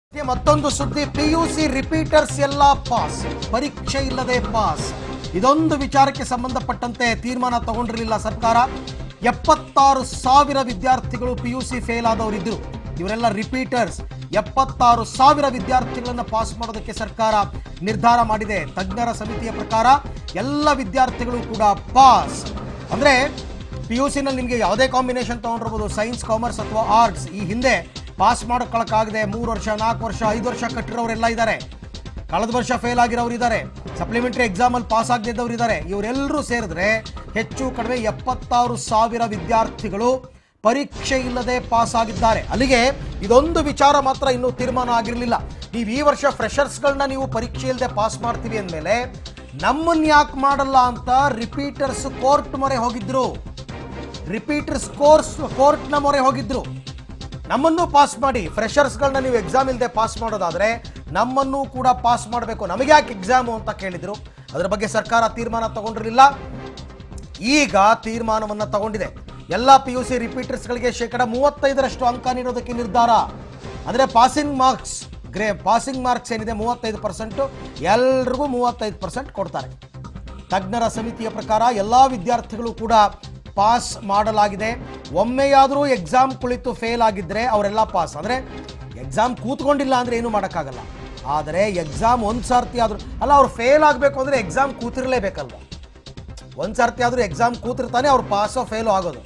ಮತ್ತೆ ಮತ್ತೊಂದು ಸುದ್ದಿ ಪಿ ಯು ಸಿ ರಿಪೀಟರ್ಸ್ ಎಲ್ಲ ಪಾಸ್ ಪರೀಕ್ಷೆ ಇಲ್ಲದೆ ಪಾಸ್ ಇದೊಂದು ವಿಚಾರಕ್ಕೆ ಸಂಬಂಧಪಟ್ಟಂತೆ ತೀರ್ಮಾನ ತಗೊಂಡಿರಲಿಲ್ಲ ಸರ್ಕಾರ ಎಪ್ಪತ್ತಾರು ಸಾವಿರ ವಿದ್ಯಾರ್ಥಿಗಳು ಪಿ ಯು ಸಿ ಫೇಲ್ ಆದವರಿದ್ದರು ಇವರೆಲ್ಲ ರಿಪೀಟರ್ಸ್ ಎಪ್ಪತ್ತಾರು ಸಾವಿರ ವಿದ್ಯಾರ್ಥಿಗಳನ್ನು ಪಾಸ್ ಮಾಡೋದಕ್ಕೆ ಸರ್ಕಾರ ನಿರ್ಧಾರ ಮಾಡಿದೆ ತಜ್ಞರ ಸಮಿತಿಯ ಪ್ರಕಾರ ಎಲ್ಲ ವಿದ್ಯಾರ್ಥಿಗಳು ಕೂಡ ಪಾಸ್ ಅಂದರೆ ಪಿ ಯು ಸಿನಲ್ಲಿ ನಿಮಗೆ ಯಾವುದೇ ಕಾಂಬಿನೇಷನ್ ತೊಗೊಂಡಿರ್ಬೋದು ಸೈನ್ಸ್ ಕಾಮರ್ಸ್ ಅಥವಾ ಆರ್ಟ್ಸ್ ಈ ಹಿಂದೆ ಪಾಸ್ ಮಾಡ್ಕೊಳಕ್ಕಾಗದೆ ಮೂರು ವರ್ಷ ನಾಲ್ಕು ವರ್ಷ ಐದು ವರ್ಷ ಕಟ್ಟಿರೋರೆಲ್ಲ ಇದ್ದಾರೆ ಕಳೆದ ವರ್ಷ ಫೇಲ್ ಆಗಿರೋರು ಇದ್ದಾರೆ ಸಪ್ಲಿಮೆಂಟರಿ ಎಕ್ಸಾಮಲ್ಲಿ ಪಾಸ್ ಆಗದಿದ್ದವ್ರು ಇದ್ದಾರೆ ಇವರೆಲ್ಲರೂ ಸೇರಿದ್ರೆ ಹೆಚ್ಚು ಕಡಿಮೆ ಎಪ್ಪತ್ತಾರು ಸಾವಿರ ವಿದ್ಯಾರ್ಥಿಗಳು ಪರೀಕ್ಷೆ ಇಲ್ಲದೆ ಪಾಸ್ ಆಗಿದ್ದಾರೆ ಅಲ್ಲಿಗೆ ಇದೊಂದು ವಿಚಾರ ಮಾತ್ರ ಇನ್ನೂ ತೀರ್ಮಾನ ಆಗಿರಲಿಲ್ಲ ನೀವು ಈ ವರ್ಷ ಫ್ರೆಷರ್ಸ್ಗಳನ್ನ ನೀವು ಪರೀಕ್ಷೆ ಇಲ್ಲದೆ ಪಾಸ್ ಮಾಡ್ತೀವಿ ಅಂದಮೇಲೆ ನಮ್ಮನ್ನ ಯಾಕೆ ಮಾಡಲ್ಲ ಅಂತ ರಿಪೀಟರ್ಸ್ ಕೋರ್ಟ್ ಮೊರೆ ಹೋಗಿದ್ರು ರಿಪೀಟರ್ಸ್ ಕೋರ್ಸ್ ಕೋರ್ಟ್ನ ಮೊರೆ ಹೋಗಿದ್ರು ನಮ್ಮನ್ನು ಪಾಸ್ ಮಾಡಿ ಫ್ರೆಷರ್ಸ್ಗಳನ್ನ ನೀವು ಎಕ್ಸಾಮ್ ಇಲ್ಲದೆ ಪಾಸ್ ಮಾಡೋದಾದ್ರೆ ನಮ್ಮನ್ನು ಕೂಡ ಪಾಸ್ ಮಾಡಬೇಕು ನಮಗೆ ಯಾಕೆ ಎಕ್ಸಾಮು ಅಂತ ಕೇಳಿದ್ರು ಅದರ ಬಗ್ಗೆ ಸರ್ಕಾರ ತೀರ್ಮಾನ ತಗೊಂಡಿರಲಿಲ್ಲ ಈಗ ತೀರ್ಮಾನವನ್ನು ತಗೊಂಡಿದೆ ಎಲ್ಲ ಪಿ ಯು ಸಿ ರಿಪೀಟರ್ಸ್ಗಳಿಗೆ ಶೇಕಡ ಮೂವತ್ತೈದರಷ್ಟು ಅಂಕ ನೀಡೋದಕ್ಕೆ ನಿರ್ಧಾರ ಅಂದರೆ ಪಾಸಿಂಗ್ ಮಾರ್ಕ್ಸ್ ಗ್ರೇ ಪಾಸಿಂಗ್ ಮಾರ್ಕ್ಸ್ ಏನಿದೆ ಮೂವತ್ತೈದು ಪರ್ಸೆಂಟು ಎಲ್ರಿಗೂ ಮೂವತ್ತೈದು ಪರ್ಸೆಂಟ್ ಕೊಡ್ತಾರೆ ತಜ್ಞರ ಸಮಿತಿಯ ಪ್ರಕಾರ ಎಲ್ಲ ವಿದ್ಯಾರ್ಥಿಗಳು ಕೂಡ ಪಾಸ್ ಮಾಡಲಾಗಿದೆ ಒಮ್ಮೆಯಾದರೂ ಎಕ್ಸಾಮ್ ಕುಳಿತು ಫೇಲ್ ಆಗಿದ್ದರೆ ಅವರೆಲ್ಲ ಪಾಸ್ ಅಂದರೆ ಎಕ್ಸಾಮ್ ಕೂತ್ಕೊಂಡಿಲ್ಲ ಅಂದರೆ ಏನೂ ಮಾಡೋಕ್ಕಾಗಲ್ಲ ಆದರೆ ಎಕ್ಸಾಮ್ ಒಂದು ಸರ್ತಿ ಆದರೂ ಅಲ್ಲ ಅವ್ರು ಫೇಲ್ ಆಗಬೇಕು ಅಂದರೆ ಎಕ್ಸಾಮ್ ಕೂತಿರಲೇಬೇಕಲ್ವ ಒಂದು ಸರ್ತಿ ಆದರೂ ಎಕ್ಸಾಮ್ ಕೂತಿರ್ತಾನೆ ಅವ್ರು ಪಾಸೋ ಫೇಲೋ ಆಗೋದು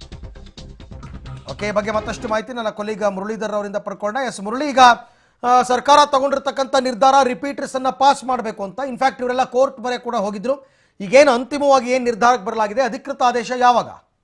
ಓಕೆ ಈ ಬಗ್ಗೆ ಮತ್ತಷ್ಟು ಮಾಹಿತಿ ನನ್ನ ಕೊಲೀಗ ಮುರಳೀಧರ್ ಅವರಿಂದ ಪಡ್ಕೊಂಡೆ ಎಸ್ ಮುರಳಿ ಈಗ ಆ, ಸರ್ಕಾರ ತಗೊಂಡಿರ್ತಕ್ಕಂಥ ನಿರ್ಧಾರ ರಿಪೀಟರ್ಸ್ ಅನ್ನ ಪಾಸ್ ಮಾಡಬೇಕು ಅಂತ ಇನ್ಫ್ಯಾಕ್ಟ್ ಇವರೆಲ್ಲ ಕೋರ್ಟ್ ಬರೆ ಕೂಡ ಹೋಗಿದ್ರು ಈಗೇನು ಅಂತಿಮವಾಗಿ ಏನು ನಿರ್ಧಾರಕ್ಕೆ ಬರಲಾಗಿದೆ ಅಧಿಕೃತ ಆದೇಶ ಯಾವಾಗ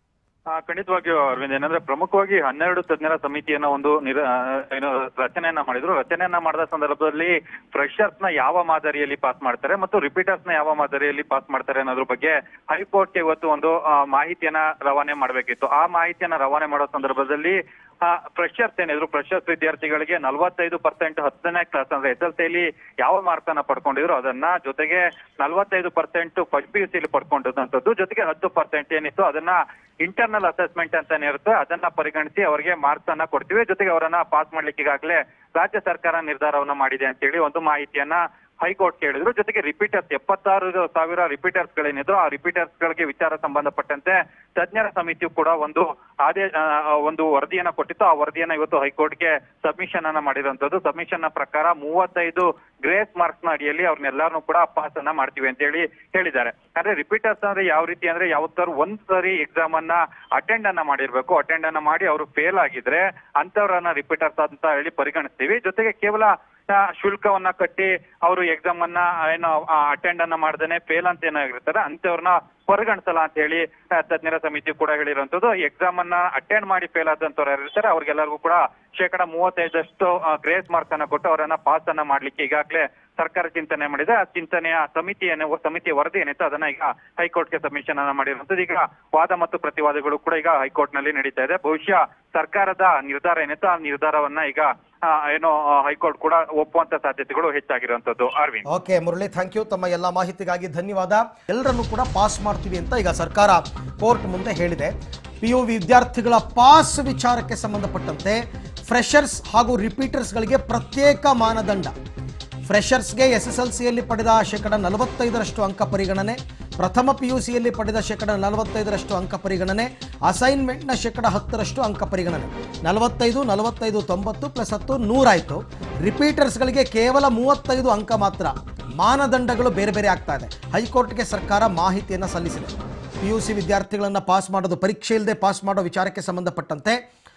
ಆ, ಖಂಡಿತವಾಗಿಯೂ ಅರವಿಂದ್ ಏನಂದ್ರೆ ಪ್ರಮುಖವಾಗಿ ಹನ್ನೆರಡು ತಜ್ಞರ ಸಮಿತಿಯನ್ನ ಒಂದು ನಿರ ಆ, ಏನು ರಚನೆಯನ್ನ ಮಾಡಿದ್ರು ರಚನೆಯನ್ನ ಮಾಡಿದ ಸಂದರ್ಭದಲ್ಲಿ ಫ್ರೆಷರ್ಸ್ ನ ಯಾವ ಮಾದರಿಯಲ್ಲಿ ಪಾಸ್ ಮಾಡ್ತಾರೆ ಮತ್ತು ರಿಪೀಟರ್ಸ್ ನ ಯಾವ ಮಾದರಿಯಲ್ಲಿ ಪಾಸ್ ಮಾಡ್ತಾರೆ ಅನ್ನೋದ್ರ ಬಗ್ಗೆ ಹೈಕೋರ್ಟ್ಗೆ ಇವತ್ತು ಒಂದು ಆ, ಮಾಹಿತಿಯನ್ನ ರವಾನೆ ಮಾಡಬೇಕಿತ್ತು ಆ ಮಾಹಿತಿಯನ್ನ ರವಾನೆ ಮಾಡೋ ಸಂದರ್ಭದಲ್ಲಿ ಫ್ರೆಷರ್ಸ್ ಏನಿದ್ರು ಫ್ರೆಷರ್ಸ್ ವಿದ್ಯಾರ್ಥಿಗಳಿಗೆ ನಲವತ್ತೈದು ಪರ್ಸೆಂಟ್ ಹತ್ತನೇ ಕ್ಲಾಸ್ ಅಂದ್ರೆ ಎಸ್ ಎಲ್ ಸಿಲಿ ಯಾವ ಮಾರ್ಕ್ಸ್ ಅನ್ನ ಪಡ್ಕೊಂಡಿದ್ರು ಅದನ್ನ ಜೊತೆಗೆ ನಲವತ್ತೈದು ಪರ್ಸೆಂಟ್ ಫಸ್ಟ್ ಪಿ ಯು ಸಿಲಿ ಪಡ್ಕೊಂಡಿದ್ದಂಥದ್ದು ಜೊತೆಗೆ ಹತ್ತು ಪರ್ಸೆಂಟ್ ಏನಿತ್ತು ಅದನ್ನ ಇಂಟರ್ನಲ್ ಅಸೆಸ್ಮೆಂಟ್ ಅಂತಾನೆ ಇರುತ್ತೆ ಅದನ್ನ ಪರಿಗಣಿಸಿ ಅವರಿಗೆ ಮಾರ್ಕ್ಸ್ ಅನ್ನ ಕೊಡ್ತೀವಿ ಜೊತೆಗೆ ಅವರನ್ನ ಪಾಸ್ ಮಾಡ್ಲಿಕ್ಕೆ ಈಗಾಗಲೇ ರಾಜ್ಯ ಸರ್ಕಾರ ನಿರ್ಧಾರವನ್ನ ಮಾಡಿದೆ ಅಂತೇಳಿ ಒಂದು ಮಾಹಿತಿಯನ್ನ ಹೈಕೋರ್ಟ್ ಕೇಳಿದ್ರು ಜೊತೆಗೆ ರಿಪೀಟರ್ಸ್ ಎಪ್ಪತ್ತಾರು ಸಾವಿರ ರಿಪೀಟರ್ಸ್ ಗಳೇನಿದ್ರು ಆ ರಿಪೀಟರ್ಸ್ ಗಳಿಗೆ ವಿಚಾರ ಸಂಬಂಧಪಟ್ಟಂತೆ ತಜ್ಞರ ಸಮಿತಿಯು ಕೂಡ ಒಂದು ಆದೇಶ ಆ, ಒಂದು ವರದಿಯನ್ನ ಕೊಟ್ಟಿತ್ತು ಆ ವರದಿಯನ್ನ ಇವತ್ತು ಹೈಕೋರ್ಟ್ಗೆ ಸಬ್ಮಿಷನ್ ಅನ್ನ ಮಾಡಿರುವಂತದ್ದು ಸಬ್ಮಿಷನ್ ನ ಪ್ರಕಾರ ಮೂವತ್ತೈದು ಗ್ರೇಸ್ ಮಾರ್ಕ್ಸ್ ನ ಅಡಿಯಲ್ಲಿ ಅವ್ರನ್ನೆಲ್ಲಾರನು ಕೂಡ ಪಾಸ್ ಅನ್ನ ಮಾಡ್ತೀವಿ ಅಂತ ಹೇಳಿ ಹೇಳಿದ್ದಾರೆ ಅಂದ್ರೆ ರಿಪೀಟರ್ಸ್ ಅಂದ್ರೆ ಯಾವ ರೀತಿ ಅಂದ್ರೆ ಯಾವತ್ತಾರು ಒಂದ್ ಸರಿ ಎಕ್ಸಾಮ್ ಅನ್ನ ಅಟೆಂಡ್ ಅನ್ನ ಮಾಡಿರ್ಬೇಕು ಅಟೆಂಡ್ ಅನ್ನ ಮಾಡಿ ಅವರು ಫೇಲ್ ಆಗಿದ್ರೆ ಅಂತವ್ರನ್ನ ರಿಪೀಟರ್ಸ್ ಅಂತ ಹೇಳಿ ಪರಿಗಣಿಸ್ತೀವಿ ಜೊತೆಗೆ ಕೇವಲ ಆ, ಶುಲ್ಕವನ್ನ ಕಟ್ಟಿ ಅವರು ಎಕ್ಸಾಮ್ ಅನ್ನ ಏನು ಅಟೆಂಡ್ ಅನ್ನ ಮಾಡ್ದೇನೆ ಫೇಲ್ ಅಂತ ಏನಾಗಿರ್ತಾರೆ ಅಂತವ್ರನ್ನ ಪರಿಗಣಿಸಲ್ಲ ಅಂತ ಹೇಳಿ ಆ, ತಜ್ಞರ ಸಮಿತಿ ಕೂಡ ಹೇಳಿರುವಂತದ್ದು ಎಕ್ಸಾಮ್ ಅನ್ನ ಅಟೆಂಡ್ ಮಾಡಿ ಫೇಲ್ ಆದಂತವ್ರು ಯಾರಿರ್ತಾರೆ ಅವ್ರಿಗೆಲ್ಲರಿಗೂ ಕೂಡ ಶೇಕಡ ಮೂವತ್ತೈದಷ್ಟು ಗ್ರೇಸ್ ಮಾರ್ಕ್ಸ್ ಅನ್ನ ಕೊಟ್ಟು ಅವರನ್ನ ಪಾಸ್ ಅನ್ನ ಮಾಡ್ಲಿಕ್ಕೆ ಈಗಾಗಲೇ ಸರ್ಕಾರ ಚಿಂತನೆ ಮಾಡಿದೆ ಆ ಚಿಂತನೆಯ ಸಮಿತಿಯನ್ನು ಸಮಿತಿಯ ವರದಿ ಏನಿತ್ತು ಅದನ್ನ ಈಗ ಹೈಕೋರ್ಟ್ಗೆ ಸಬ್ಮಿಷನ್ ಅನ್ನ ಮಾಡಿರುವಂತದ್ದು ಈಗ ವಾದ ಮತ್ತು ಪ್ರತಿವಾದಗಳು ಕೂಡ ಈಗ ಹೈಕೋರ್ಟ್ ನಲ್ಲಿ ನಡೀತಾ ಇದೆ ಬಹುಶಃ ಸರ್ಕಾರದ ನಿರ್ಧಾರ ಏನಿತ್ತು ಆ ನಿರ್ಧಾರವನ್ನ ಈಗ ಆ, ಏನೋ ಆ, ಹೈಕೋರ್ಟ್ ಕೂಡ ಒಪ್ಪುವಂತ ಸಾಧ್ಯತೆಗಳು ಹೆಚ್ಚಾಗಿರುವಂತದ್ದು Arvind okay Murali thank you ತಮ್ಮ ಎಲ್ಲ ಮಾಹಿತಿಗಾಗಿ ಧನ್ಯವಾದ ಎಲ್ಲರನ್ನು ಕೂಡ ಪಾಸ್ ಮಾಡ್ತೀವಿ ಅಂತ ಈಗ ಸರ್ಕಾರ ಕೋರ್ಟ್ ಮುಂದೆ ಹೇಳಿದೆ ಪಿ ಯು ವಿದ್ಯಾರ್ಥಿಗಳ ಪಾಸ್ ವಿಚಾರಕ್ಕೆ ಸಂಬಂಧಪಟ್ಟಂತೆ ಫ್ರೆಷರ್ಸ್ ಹಾಗೂ ರಿಪೀಟರ್ಸ್ಗಳಿಗೆ ಪ್ರತ್ಯೇಕ ಮಾನದಂಡ ಫ್ರೆಷರ್ಸ್ಗೆ ಎಸ್ ಎಸ್ ಎಲ್ ಸಿಯಲ್ಲಿ ಪಡೆದ ಶೇಕಡ ನಲವತ್ತೈದರಷ್ಟು ಅಂಕ ಪರಿಗಣನೆ ಪ್ರಥಮ ಪಿ ಯು ಸಿಯಲ್ಲಿ ಪಡೆದ ಶೇಕಡ ನಲವತ್ತೈದರಷ್ಟು ಅಂಕ ಪರಿಗಣನೆ ಅಸೈನ್ಮೆಂಟ್ನ ಶೇಕಡ ಹತ್ತರಷ್ಟು ಅಂಕ ಪರಿಗಣನೆ ನಲವತ್ತೈದು ನಲವತ್ತೈದು ತೊಂಬತ್ತು ಪ್ಲಸ್ ಹತ್ತು ನೂರಾಯಿತು ರಿಪೀಟರ್ಸ್ಗಳಿಗೆ ಕೇವಲ ಮೂವತ್ತೈದು ಅಂಕ ಮಾತ್ರ ಮಾನದಂಡಗಳು ಬೇರೆ ಬೇರೆ ಆಗ್ತಾ ಇದೆ ಹೈಕೋರ್ಟ್ಗೆ ಸರ್ಕಾರ ಮಾಹಿತಿಯನ್ನು ಸಲ್ಲಿಸಿದೆ ಪಿ ಯು ಸಿ ವಿದ್ಯಾರ್ಥಿಗಳನ್ನು ಪಾಸ್ ಮಾಡೋದು ಪರೀಕ್ಷೆ ಇಲ್ಲದೆ ಪಾಸ್ ಮಾಡೋ ವಿಚಾರಕ್ಕೆ ಸಂಬಂಧಪಟ್ಟಂತೆ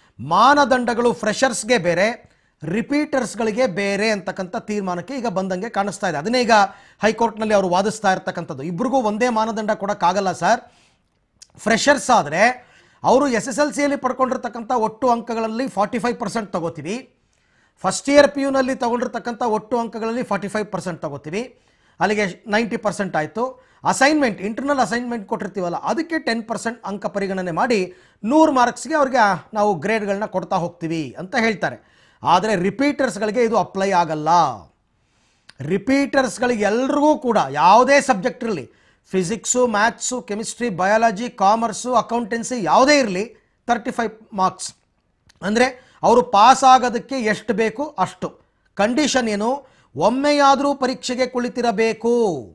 ಮಾನದಂಡಗಳು ಫ್ರೆಷರ್ಸ್ಗೆ ಬೇರೆ ರಿಪೀಟರ್ಸ್ಗಳಿಗೆ ಬೇರೆ ಅಂತಕ್ಕಂಥ ತೀರ್ಮಾನಕ್ಕೆ ಈಗ ಬಂದಂಗೆ ಕಾಣಿಸ್ತಾ ಇದೆ ಅದನ್ನೇ ಈಗ ಹೈಕೋರ್ಟ್ನಲ್ಲಿ ಅವರು ವಾದಿಸ್ತಾ ಇರ್ತಕ್ಕಂಥದ್ದು ಇಬ್ರಿಗೂ ಒಂದೇ ಮಾನದಂಡ ಕೊಡೋಕ್ಕಾಗಲ್ಲ ಸರ್ ಫ್ರೆಷರ್ಸ್ ಆದರೆ ಅವರು ಎಸ್ ಎಸ್ ಎಲ್ ಸಿಯಲ್ಲಿ ಪಡ್ಕೊಂಡಿರ್ತಕ್ಕಂಥ ಒಟ್ಟು ಅಂಕಗಳಲ್ಲಿ ಫಾರ್ಟಿ ಫೈವ್ ಪರ್ಸೆಂಟ್ ತಗೋತೀವಿ ಫಸ್ಟ್ ಇಯರ್ ಪಿ ಯುನಲ್ಲಿ ತಗೊಂಡಿರ್ತಕ್ಕಂಥ ಒಟ್ಟು ಅಂಕಗಳಲ್ಲಿ ಫಾರ್ಟಿ ಫೈವ್ ಪರ್ಸೆಂಟ್ ತಗೋತೀವಿ ಅಲ್ಲಿಗೆ ನೈಂಟಿ ಪರ್ಸೆಂಟ್ ಆಯಿತು ಅಸೈನ್ಮೆಂಟ್ ಇಂಟರ್ನಲ್ ಅಸೈನ್ಮೆಂಟ್ ಕೊಟ್ಟಿರ್ತೀವಲ್ಲ ಅದಕ್ಕೆ ಟೆನ್ ಪರ್ಸೆಂಟ್ ಅಂಕ ಪರಿಗಣನೆ ಮಾಡಿ ನೂರು ಮಾರ್ಕ್ಸ್ಗೆ ಅವ್ರಿಗೆ ನಾವು ಗ್ರೇಡ್ಗಳನ್ನ ಕೊಡ್ತಾ ಹೋಗ್ತೀವಿ ಅಂತ ಹೇಳ್ತಾರೆ ಆದರೆ ರಿಪೀಟರ್ಸ್ಗಳಿಗೆ ಇದು ಅಪ್ಲೈ ಆಗಲ್ಲ ರಿಪೀಟರ್ಸ್ಗಳಿಗೆ ಎಲ್ರಿಗೂ ಕೂಡ ಯಾವುದೇ ಸಬ್ಜೆಕ್ಟ್ ಇರಲಿ physics maths chemistry biology commerce accountancy ಯಾವುದೇ ಇರಲಿ ತರ್ಟಿ ಫೈವ್ ಮಾರ್ಕ್ಸ್ ಅಂದರೆ ಅವರು ಪಾಸ್ ಆಗೋದಕ್ಕೆ ಎಷ್ಟು ಬೇಕು ಅಷ್ಟು ಕಂಡೀಷನ್ ಏನು ಒಮ್ಮೆಯಾದರೂ ಪರೀಕ್ಷೆಗೆ ಕುಳಿತಿರಬೇಕು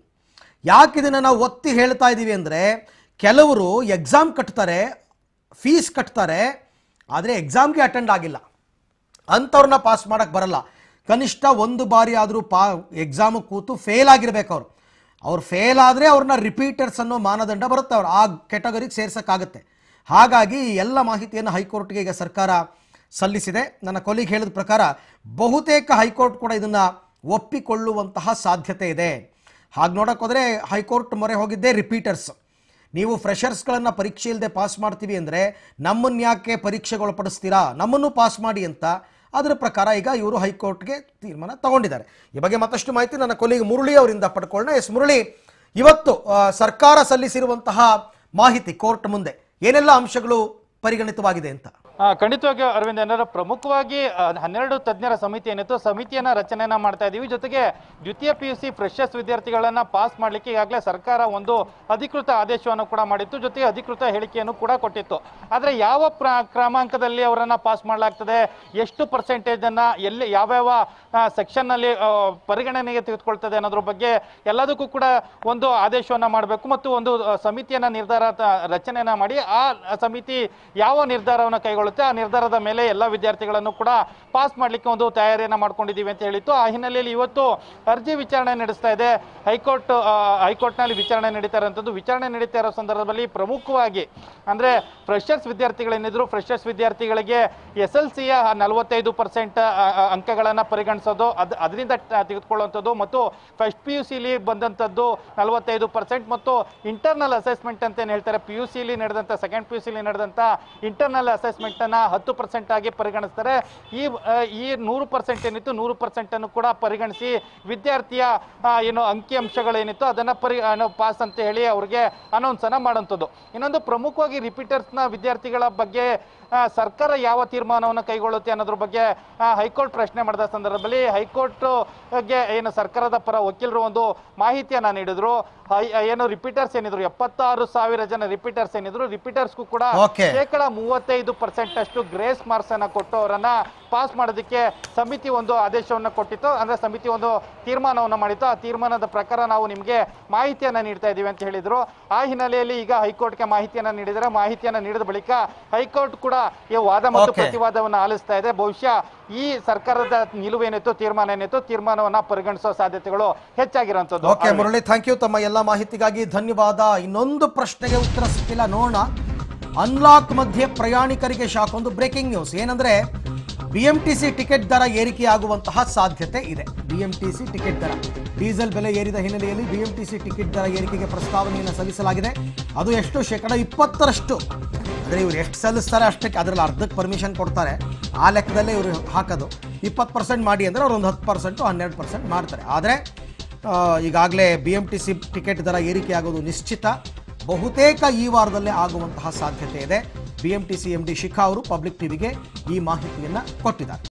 ಯಾಕೆ ಇದನ್ನು ನಾವು ಒತ್ತಿ ಹೇಳ್ತಾ ಇದ್ದೀವಿ ಅಂದರೆ ಕೆಲವರು ಎಕ್ಸಾಮ್ ಕಟ್ತಾರೆ ಫೀಸ್ ಕಟ್ತಾರೆ ಆದರೆ ಎಕ್ಸಾಮ್ಗೆ ಅಟೆಂಡ್ ಆಗಿಲ್ಲ ಅಂಥವ್ರನ್ನ ಪಾಸ್ ಮಾಡೋಕ್ಕೆ ಬರಲ್ಲ ಕನಿಷ್ಠ ಒಂದು ಬಾರಿ ಆದರೂ ಪಾ ಎಕ್ಸಾಮು ಕೂತು ಫೇಲ್ ಆಗಿರ್ಬೇಕು ಅವರು ಅವ್ರು ಫೇಲ್ ಆದರೆ ಅವ್ರನ್ನ ರಿಪೀಟರ್ಸ್ ಅನ್ನೋ ಮಾನದಂಡ ಬರುತ್ತೆ ಅವ್ರು ಆ ಕೆಟಗರಿಗೆ ಸೇರ್ಸೋಕ್ಕಾಗುತ್ತೆ ಹಾಗಾಗಿ ಈ ಎಲ್ಲ ಮಾಹಿತಿಯನ್ನು ಹೈಕೋರ್ಟ್ಗೆ ಈಗ ಸರ್ಕಾರ ಸಲ್ಲಿಸಿದೆ ನನ್ನ ಕೊಲಿಗೆ ಹೇಳಿದ ಪ್ರಕಾರ ಬಹುತೇಕ ಹೈಕೋರ್ಟ್ ಕೂಡ ಇದನ್ನು ಒಪ್ಪಿಕೊಳ್ಳುವಂತಹ ಸಾಧ್ಯತೆ ಇದೆ ಹಾಗೆ ನೋಡೋಕೆ ಹೋದರೆ ಹೈಕೋರ್ಟ್ ಮೊರೆ ಹೋಗಿದ್ದೇ ರಿಪೀಟರ್ಸ್ ನೀವು ಫ್ರೆಷರ್ಸ್ಗಳನ್ನು ಪರೀಕ್ಷೆ ಇಲ್ಲದೆ ಪಾಸ್ ಮಾಡ್ತೀವಿ ಅಂದರೆ ನಮ್ಮನ್ನು ಯಾಕೆ ಪರೀಕ್ಷೆಗೆ ಒಳಪಡಿಸ್ತೀರಾ ನಮ್ಮನ್ನು ಪಾಸ್ ಮಾಡಿ ಅಂತ ಅದರ ಪ್ರಕಾರ ಈಗ ಇವರು ಹೈಕೋರ್ಟ್ಗೆ ತೀರ್ಮಾನ ತಗೊಂಡಿದ್ದಾರೆ ಈ ಬಗ್ಗೆ ಮತ್ತಷ್ಟು ಮಾಹಿತಿ ನನ್ನ ಕೊಲಿಗೆ ಮುರಳಿ ಅವರಿಂದ ಪಡ್ಕೊಳ್ಳೋಣ ಎಸ್ ಮುರಳಿ ಇವತ್ತು ಆ, ಸರ್ಕಾರ ಸಲ್ಲಿಸಿರುವಂತಹ ಮಾಹಿತಿ ಕೋರ್ಟ್ ಮುಂದೆ ಏನೆಲ್ಲ ಅಂಶಗಳು ಪರಿಗಣಿತವಾಗಿದೆ ಅಂತ ಆ, ಖಂಡಿತವಾಗಿಯೂ ಅರವಿಂದ್ ಏನಾದ್ರು ಪ್ರಮುಖವಾಗಿ ಆ, ಹನ್ನೆರಡು ತಜ್ಞರ ಸಮಿತಿ ಏನಿತ್ತು ಸಮಿತಿಯನ್ನ ರಚನೆಯನ್ನ ಮಾಡ್ತಾ ಇದೀವಿ ಜೊತೆಗೆ ದ್ವಿತೀಯ ಪಿ ಯು ಸಿ ಫ್ರೆಶರ್ಸ್ ವಿದ್ಯಾರ್ಥಿಗಳನ್ನ ಪಾಸ್ ಮಾಡ್ಲಿಕ್ಕೆ ಈಗಾಗಲೇ ಸರ್ಕಾರ ಒಂದು ಅಧಿಕೃತ ಆದೇಶವನ್ನು ಕೂಡ ಮಾಡಿತ್ತು ಜೊತೆಗೆ ಅಧಿಕೃತ ಹೇಳಿಕೆಯನ್ನು ಕೂಡ ಕೊಟ್ಟಿತ್ತು ಆದ್ರೆ ಯಾವ ಪ್ರ ಕ್ರಮಾಂಕದಲ್ಲಿ ಅವರನ್ನ ಪಾಸ್ ಮಾಡಲಾಗ್ತದೆ ಎಷ್ಟು ಪರ್ಸೆಂಟೇಜ್ ಅನ್ನ ಎಲ್ಲಿ ಯಾವ್ಯಾವ ಸೆಕ್ಷನ್ ನಲ್ಲಿ ಆ, ಪರಿಗಣನೆಗೆ ತೆಗೆದುಕೊಳ್ತದೆ ಅನ್ನೋದ್ರ ಬಗ್ಗೆ ಎಲ್ಲದಕ್ಕೂ ಕೂಡ ಒಂದು ಆದೇಶವನ್ನ ಮಾಡಬೇಕು ಮತ್ತು ಒಂದು ಆ, ಸಮಿತಿಯನ್ನ ನಿರ್ಧಾರ ತ- ರಚನೆಯನ್ನ ಮಾಡಿ ಆ ಸಮಿತಿ ಯಾವ ನಿರ್ಧಾರವನ್ನು ಕೈಗೊಳ್ಳುತ್ತೆ ಆ ನಿರ್ಧಾರದ ಮೇಲೆ ಎಲ್ಲ ವಿದ್ಯಾರ್ಥಿಗಳನ್ನು ಕೂಡ ಪಾಸ್ ಮಾಡಲಿಕ್ಕೆ ಒಂದು ತಯಾರಿಯನ್ನ ಮಾಡ್ಕೊಂಡಿದ್ದೀವಿ ಅಂತ ಹೇಳಿತ್ತು ಆ ಹಿನ್ನೆಲೆಯಲ್ಲಿ ಇವತ್ತು ಅರ್ಜಿ ವಿಚಾರಣೆ ನಡೆಸ್ತಾ ಇದೆ ಹೈಕೋರ್ಟ್ ಆ, ಹೈಕೋರ್ಟ್ನಲ್ಲಿ ವಿಚಾರಣೆ ನಡೀತಾ ಇರೋಂಥದ್ದು ವಿಚಾರಣೆ ನಡೀತಾ ಇರೋ ಸಂದರ್ಭದಲ್ಲಿ ಪ್ರಮುಖವಾಗಿ ಅಂದ್ರೆ ಫ್ರೆಶರ್ಸ್ ವಿದ್ಯಾರ್ಥಿಗಳೇನಿದ್ರು ಫ್ರೆಶರ್ಸ್ ವಿದ್ಯಾರ್ಥಿಗಳಿಗೆ ಎಸ್ ಎಲ್ ಸಿಯ ನಲವತ್ತೈದು ಪರ್ಸೆಂಟ್ ಅಂಕಗಳನ್ನ ಪರಿಗಣಿಸೋದು ಅದು ಅದರಿಂದ ಟ- ತೆಗೆದುಕೊಳ್ಳುವಂಥದ್ದು ಮತ್ತು ಫಸ್ಟ್ ಪಿ ಯು ಸಿಲಿ ಬಂದಂಥದ್ದು ನಲವತ್ತೈದು ಪರ್ಸೆಂಟ್ ಮತ್ತು ಇಂಟರ್ನಲ್ ಅಸೆಸ್ಮೆಂಟ್ ಅಂತ ಏನು ಹೇಳ್ತಾರೆ ಪಿ ಯು ಸಿಲಿ ನಡೆದಂಥ ಸೆಕೆಂಡ್ ಪಿ ಯು ಸಿಲಿ ನಡೆದಂಥ ಇಂಟರ್ನಲ್ ಅಸೆಸ್ಮೆಂಟನ್ನು ಹತ್ತು ಪರ್ಸೆಂಟ್ ಆಗಿ ಪರಿಗಣಿಸ್ತಾರೆ ಈ ಆ, ಈ ನೂರು ಪರ್ಸೆಂಟ್ ಏನಿತ್ತು ನೂರು ಪರ್ಸೆಂಟ್ ಅನ್ನು ಕೂಡ ಪರಿಗಣಿಸಿ ವಿದ್ಯಾರ್ಥಿಯ ಆ, ಏನು ಅಂಕಿ ಅಂಶಗಳೇನಿತ್ತು ಅದನ್ನು ಪರಿ ಪಾಸ್ ಅಂತ ಹೇಳಿ ಅವ್ರಿಗೆ ಅನೌನ್ಸ್ ಅನ್ನ ಮಾಡುವಂಥದ್ದು ಇನ್ನೊಂದು ಪ್ರಮುಖವಾಗಿ ರಿಪೀಟರ್ಸ್ನ ವಿದ್ಯಾರ್ಥಿಗಳ ಬಗ್ಗೆ ಆ, ಸರ್ಕಾರ ಯಾವ ತೀರ್ಮಾನವನ್ನು ಕೈಗೊಳ್ಳುತ್ತೆ ಅನ್ನೋದ್ರ ಬಗ್ಗೆ ಆ, ಹೈಕೋರ್ಟ್ ಪ್ರಶ್ನೆ ಮಾಡಿದ ಸಂದರ್ಭದಲ್ಲಿ ಹೈಕೋರ್ಟ್ ಗೆ ಏನು ಸರ್ಕಾರದ ಪರ ವಕೀಲರು ಒಂದು ಮಾಹಿತಿಯನ್ನ ನೀಡಿದ್ರು ಹೈ- ಏನು ರಿಪೀಟರ್ಸ್ ಏನಿದ್ರು ಎಪ್ಪತ್ತಾರು ಸಾವಿರ ಜನ ರಿಪೀಟರ್ಸ್ ಏನಿದ್ರು ರಿಪೀಟರ್ಸ್ಗೂ ಕೂಡ Okay. ಶೇಕಡ ಮೂವತ್ತೈದು ಪರ್ಸೆಂಟ್ ಅಷ್ಟು ಗ್ರೇಸ್ ಮಾರ್ಕ್ಸ್ ಅನ್ನ ಕೊಟ್ಟು ಅವರನ್ನ ಪಾಸ್ ಮಾಡೋದಕ್ಕೆ ಸಮಿತಿ ಒಂದು ಆದೇಶವನ್ನು ಕೊಟ್ಟಿತ್ತು ಅಂದ್ರೆ ಸಮಿತಿ ಒಂದು ತೀರ್ಮಾನವನ್ನು ಮಾಡಿತ್ತು ಆ ತೀರ್ಮಾನದ ಪ್ರಕಾರ ನಾವು ನಿಮಗೆ ಮಾಹಿತಿಯನ್ನ ನೀಡ್ತಾ ಇದ್ದೀವಿ ಅಂತ ಹೇಳಿದ್ರು ಆ ಹಿನ್ನೆಲೆಯಲ್ಲಿ ಈಗ ಹೈಕೋರ್ಟ್ಗೆ ಮಾಹಿತಿಯನ್ನ ನೀಡಿದರೆ ಮಾಹಿತಿಯನ್ನ ನೀಡಿದ ಬಳಿಕ ಹೈಕೋರ್ಟ್ ಕೂಡ ಈ ವಾದ ಮತ್ತು Okay. ಪ್ರತಿವಾದವನ್ನು ಆಲಿಸ್ತಾ ಇದೆ ಬಹುಶಃ ಈ ಸರ್ಕಾರದ ನಿಲುವೇನಿತ್ತು ತೀರ್ಮಾನ ಏನಿತ್ತು ತೀರ್ಮಾನವನ್ನ ಪರಿಗಣಿಸುವ ಸಾಧ್ಯತೆಗಳು ಹೆಚ್ಚಾಗಿರುವಂತದ್ದು ಓಕೆ ಮುರಳಿ ಥ್ಯಾಂಕ್ ಯು ತಮ್ಮ ಎಲ್ಲ ಮಾಹಿತಿಗಾಗಿ ಧನ್ಯವಾದ ಇನ್ನೊಂದು ಪ್ರಶ್ನೆಗೆ ಉತ್ತರ ಸಿಕ್ಕಿಲ್ಲ ನೋಡೋಣ ಅನ್ಲಾಕ್ ಮಧ್ಯೆ ಪ್ರಯಾಣಿಕರಿಗೆ ಶಾಕ್ ಒಂದು ಬ್ರೇಕಿಂಗ್ ನ್ಯೂಸ್ ಏನಂದ್ರೆ B M T C ticket ದರ ಏರಿಕೆ ಆಗುವಂತಹ ಸಾಧ್ಯತೆ ಇದೆ B M T C ticket ದರ ಡೀಸೆಲ್ ಬೆಲೆ ಏರಿದ ಹಿನ್ನೆಲೆಯಲ್ಲಿ B M T C ticket ದರ ಏರಿಕೆಗೆ ಪ್ರಸ್ತಾವನೆಯನ್ನು ಸಲ್ಲಿಸಲಾಗಿದೆ ಅದು ಎಷ್ಟು ಶೇಕಡ ಇಪ್ಪತ್ತರಷ್ಟು ಅಂದರೆ ಇವ್ರು ಎಷ್ಟು ಸಲ್ಲಿಸ್ತಾರೆ ಅಷ್ಟಕ್ಕೆ ಅದರಲ್ಲಿ ಅರ್ಧಕ್ಕೆ ಪರ್ಮಿಷನ್ ಕೊಡ್ತಾರೆ ಆ ಲೆಕ್ಕದಲ್ಲೇ ಇವರು ಹಾಕೋದು ಇಪ್ಪತ್ತು ಪರ್ಸೆಂಟ್ ಮಾಡಿ ಅಂದರೆ ಅವ್ರು ಒಂದು ಹತ್ತು ಪರ್ಸೆಂಟು ಹನ್ನೆರಡು ಪರ್ಸೆಂಟ್ ಮಾಡ್ತಾರೆ ಆದರೆ ಈಗಾಗಲೇ B M T C ticket ದರ ಏರಿಕೆ ಆಗೋದು ನಿಶ್ಚಿತ ಬಹುತೇಕ ಈ ವಾರದಲ್ಲೇ ಆಗುವಂತಹ ಸಾಧ್ಯತೆ ಇದೆ B M T C M D Shikha ಅವರು ಪಬ್ಲಿಕ್ ಟಿವಿಗೆ ಈ ಮಾಹಿತಿಯನ್ನು ಕೊಟ್ಟಿದ್ದಾರೆ